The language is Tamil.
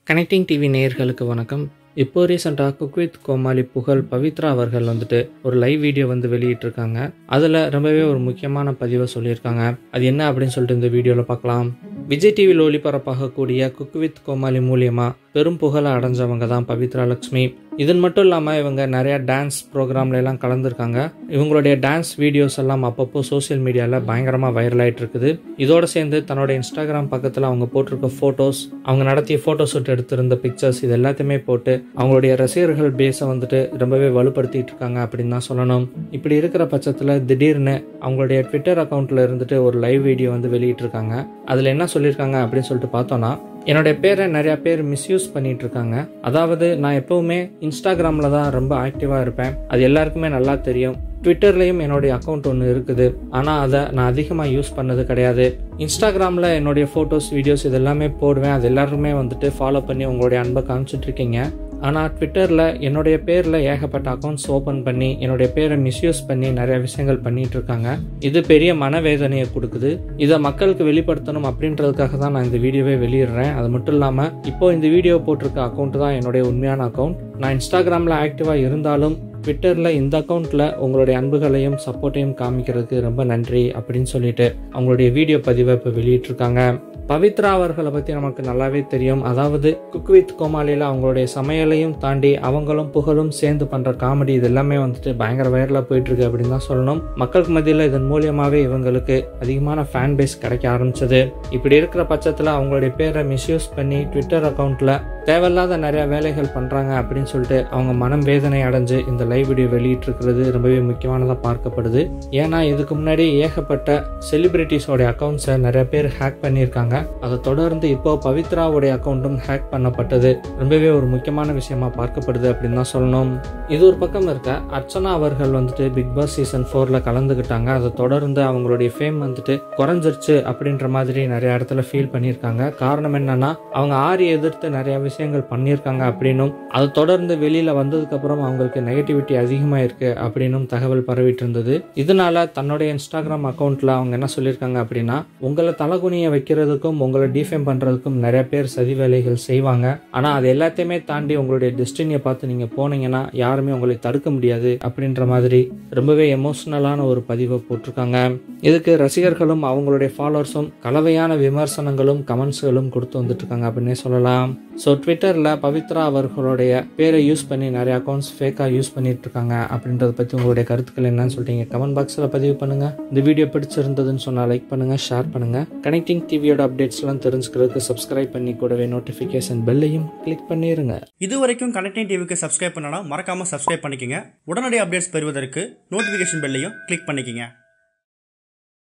கனெக்டிங் டிவி நேயர்களுக்கு வணக்கம் இப்போ ரீசெண்டாக குக் வித் கோமாளி புகழ் பவித்ரா அவர்கள் வந்துட்டு ஒரு லைவ் வீடியோ வந்து வெளியிட்டிருக்காங்க அதில் ரொம்பவே ஒரு முக்கியமான பதிவை சொல்லியிருக்காங்க அது என்ன அப்படின்னு சொல்லிட்டு இந்த வீடியோவில் பார்க்கலாம் விஜய் டிவியில் ஒளிபரப்பாகக்கூடிய குக் வித் கோமாளி மூலியமா பெரும் புகழை அடைஞ்சவங்க தான் பவித்ரா லக்ஷ்மி இதன் மட்டும் இல்லாமல் இவங்க நிறைய டான்ஸ் ப்ரோக்ராம்ல எல்லாம் கலந்துருக்காங்க இவங்களுடைய டான்ஸ் வீடியோஸ் எல்லாம் அப்பப்போ சோஷியல் மீடியாவில் பயங்கரமாக வைரல் ஆயிட்டு இருக்குது இதோட சேர்ந்து தன்னோட இன்ஸ்டாகிராம் பக்கத்தில் அவங்க போட்டிருக்க ஃபோட்டோஸ் அவங்க நடத்திய ஃபோட்டோ ஷூட் எடுத்திருந்த பிக்சர்ஸ் இது எல்லாத்தையுமே போட்டு அவங்களுடைய ரசிகர்கள் பேஸை வந்துட்டு ரொம்பவே வலுப்படுத்திட்டு இருக்காங்க அப்படின்னு தான் சொல்லணும் இப்படி இருக்கிற பட்சத்தில் திடீர்னு அவங்களுடைய ட்விட்டர் அக்கௌண்ட்ல இருந்துட்டு ஒரு லைவ் வீடியோ வந்து வெளியிட்டிருக்காங்க அதில் என்ன சொல்லியிருக்காங்க அப்படின்னு சொல்லிட்டு பார்த்தோன்னா என்னுடைய பேரை நிறைய பேர் மிஸ்யூஸ் பண்ணிட்டு இருக்காங்க அதாவது நான் எப்பவுமே இன்ஸ்டாகிராமில் தான் ரொம்ப ஆக்டிவாக இருப்பேன் அது எல்லாருக்குமே நல்லா தெரியும் ட்விட்டர்லேயும் என்னுடைய அக்கௌண்ட் ஒன்று இருக்குது ஆனால் அதை நான் அதிகமாக யூஸ் பண்ணது கிடையாது இன்ஸ்டாகிராமில் என்னுடைய ஃபோட்டோஸ் வீடியோஸ் இதெல்லாமே போடுவேன் அது எல்லாருமே வந்துட்டு ஃபாலோ பண்ணி உங்களுடைய அன்பை காமிச்சிட்டு இருக்கீங்க ஆனால் ட்விட்டரில் என்னுடைய பேரில் ஏகப்பட்ட அக்கௌண்ட்ஸ் ஓப்பன் பண்ணி என்னுடைய பேரை மிஸ்யூஸ் பண்ணி நிறைய விஷயங்கள் பண்ணிட்டு இருக்காங்க இது பெரிய மனவேதனையை கொடுக்குது இதை மக்களுக்கு வெளிப்படுத்தணும் அப்படின்றதுக்காக தான் நான் இந்த வீடியோவே வெளியிடுறேன் அது மட்டும் இல்லாமல் இப்போ இந்த வீடியோ போட்டிருக்க அக்கௌண்ட் தான் என்னுடைய உண்மையான அக்கௌண்ட் நான் இன்ஸ்டாகிராமில் ஆக்டிவாக இருந்தாலும் ட்விட்டரில் இந்த அக்கௌண்ட்டில் உங்களுடைய அன்புகளையும் சப்போர்ட்டையும் காமிக்கிறதுக்கு ரொம்ப நன்றி அப்படின்னு சொல்லிட்டு அவங்களுடைய வீடியோ பதிவை இப்போ வெளியிட்டிருக்காங்க பவித்ரா அவர்களை பற்றி நமக்கு நல்லாவே தெரியும் அதாவது குக் வித் கோமாளியில் அவங்களுடைய சமையலையும் தாண்டி அவங்களும் புகழும் சேர்ந்து பண்ணுற காமெடி இது எல்லாமே வந்துட்டு பயங்கர வைரலாக போயிட்டுருக்கு அப்படின்னு தான் சொல்லணும் மக்களுக்கு மத்தியில் இதன் மூலியமாகவே இவங்களுக்கு அதிகமான ஃபேன் பேஸ் கிடைக்க ஆரம்பிச்சது இப்படி இருக்கிற பட்சத்தில் அவங்களுடைய பேரை மிஸ்யூஸ் பண்ணி ட்விட்டர் அக்கௌண்ட்டில் தேவையில்லாத நிறைய வேலைகள் பண்ணுறாங்க அப்படின்னு சொல்லிட்டு அவங்க மனம் வேதனை அடைஞ்சு இந்த லைவ் வீடியோ வெளியிட்டிருக்கிறது ரொம்பவே முக்கியமானதாக பார்க்கப்படுது ஏன்னா இதுக்கு முன்னாடி ஏகப்பட்ட செலிபிரிட்டிஸோட அக்கௌண்ட்ஸை நிறைய பேர் ஹேக் பண்ணியிருக்காங்க அதை தொடர்ந்து இப்போ பவித்ராவுடைய அக்கௌண்ட்டும் ஹேக் பண்ணப்பட்டது ரொம்பவே ஒரு முக்கியமான விஷயமா பார்க்கப்படுது அப்படின்னு தான் சொல்லணும் இது ஒரு பக்கம் இருக்க அர்ச்சனா அவர்கள் வந்துட்டு பிக் பாஸ் சீசன் ஃபோரில் கலந்துக்கிட்டாங்க அதை தொடர்ந்து அவங்களுடைய ஃபேம் வந்துட்டு குறைஞ்சிருச்சு அப்படின்ற மாதிரி நிறைய இடத்துல ஃபீல் பண்ணியிருக்காங்க காரணம் என்னன்னா அவங்க ஆரி எதிர்த்து நிறைய விஷயங்கள் பண்ணியிருக்காங்க அப்படின்னும் அதை தொடர்ந்து வெளியில் வந்ததுக்கப்புறம் அவங்களுக்கு நெகட்டிவிட்டி அதிகமாக இருக்கு அப்படின்னும் தகவல் பரவிட்டு இருந்தது இதனால தன்னுடைய இன்ஸ்டாகிராம் அக்கௌண்ட்டில் அவங்க என்ன சொல்லியிருக்காங்க அப்படின்னா உங்களை தலகுனியை வைக்கிறதுக்கும் உங்களை டிஃபேம் பண்ணுறதுக்கும் நிறைய பேர் சதி வேலைகள் செய்வாங்க ஆனால் அது எல்லாத்தையுமே தாண்டி உங்களுடைய டெஸ்டினியை பார்த்து நீங்கள் போனீங்கன்னா யாருமே உங்களை தடுக்க முடியாது அப்படின்ற மாதிரி ரொம்பவே எமோஷ்னலான ஒரு பதிவை போட்டிருக்காங்க இதுக்கு ரசிகர்களும் அவங்களுடைய ஃபாலோவர்ஸும் கலவையான விமர்சனங்களும் கமெண்ட்ஸ்களும் கொடுத்து வந்துட்டு இருக்காங்க அப்படின்னே சொல்லலாம் ஸோ ட்விட்டரில் பவித்ரா அவர்களுடைய பேரை யூஸ் பண்ணி நிறைய அக்கௌண்ட்ஸ் ஃபேக்காக யூஸ் பண்ணிட்டு இருக்காங்க அப்படின்றத பற்றி உங்களுடைய கருத்துக்கள் என்னன்னு சொல்லிட்டு கமெண்ட் பாக்ஸில் பதிவு பண்ணுங்க இந்த வீடியோ பிடிச்சிருந்ததுன்னு சொன்னால் லைக் பண்ணுங்க ஷேர் பண்ணுங்க கனெக்டிங் டிவியோட அப்டேட்ஸ்லாம் தெரிஞ்சுக்கிறதுக்கு சப்ஸ்கிரைப் பண்ணி கூடவே நோட்டிஃபிகேஷன் பெல்லையும் கிளிக் பண்ணிடுங்க இது வரைக்கும் கனெக்டிங் டிவிக்கு சப்ஸ்கிரைப் பண்ணனா மறக்காம சப்ஸ்கிரைப் பண்ணிக்கங்க உடனடி அப்டேட்ஸ் பெறுவதற்கு நோட்டிஃபிகேஷன் பெல்லையும் கிளிக் பண்ணிக்கங்க